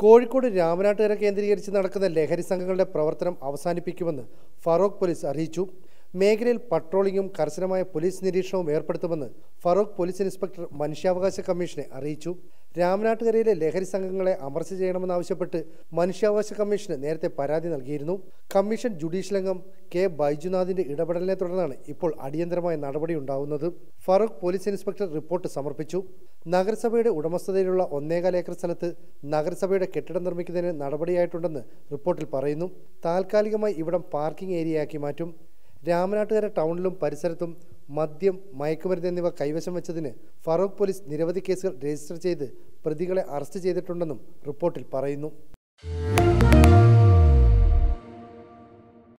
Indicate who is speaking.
Speaker 1: കോഴിക്കോട് രാമനാട്ടുകര കേന്ദ്രീകരിച്ച് നടക്കുന്ന ലഹരി സംഘങ്ങളുടെ പ്രവർത്തനം അവസാനിപ്പിക്കുമെന്ന് ഫറോക്ക് പോലീസ് അറിയിച്ചു മേഖലയിൽ പട്രോളിംഗും കർശനമായ പോലീസ് നിരീക്ഷണവും ഏർപ്പെടുത്തുമെന്ന് ഫറോക്ക് പോലീസ് ഇൻസ്പെക്ടർ മനുഷ്യാവകാശ കമ്മീഷനെ അറിയിച്ചു രാമനാട്ടുകരയിലെ ലഹരി സംഘങ്ങളെ അമർച്ച ചെയ്യണമെന്നാവശ്യപ്പെട്ട് മനുഷ്യാവകാശ കമ്മീഷന് നേരത്തെ പരാതി നൽകിയിരുന്നു കമ്മീഷൻ ജുഡീഷ്യൽ അംഗം കെ ബൈജുനാഥിന്റെ ഇടപെടലിനെ തുടർന്നാണ് ഇപ്പോൾ അടിയന്തരമായ നടപടി ഉണ്ടാവുന്നത് ഫറൂഖ് പോലീസ് ഇൻസ്പെക്ടർ റിപ്പോർട്ട് സമർപ്പിച്ചു നഗരസഭയുടെ ഉടമസ്ഥതയിലുള്ള ഒന്നേകാൽ ഏക്കർ സ്ഥലത്ത് നഗരസഭയുടെ കെട്ടിടം നിർമ്മിക്കുന്നതിന് നടപടിയായിട്ടുണ്ടെന്ന് റിപ്പോർട്ടിൽ പറയുന്നു താൽക്കാലികമായി ഇവിടം പാർക്കിംഗ് ഏരിയയാക്കി മാറ്റും രാമനാട്ടുകര ടൗണിലും പരിസരത്തും മദ്യം മയക്കുമരുന്ന് എന്നിവ കൈവശം വെച്ചതിന് ഫറൂഖ് പോലീസ് നിരവധി കേസുകൾ രജിസ്റ്റർ ചെയ്ത് പ്രതികളെ അറസ്റ്റ് ചെയ്തിട്ടുണ്ടെന്നും റിപ്പോർട്ടിൽ പറയുന്നു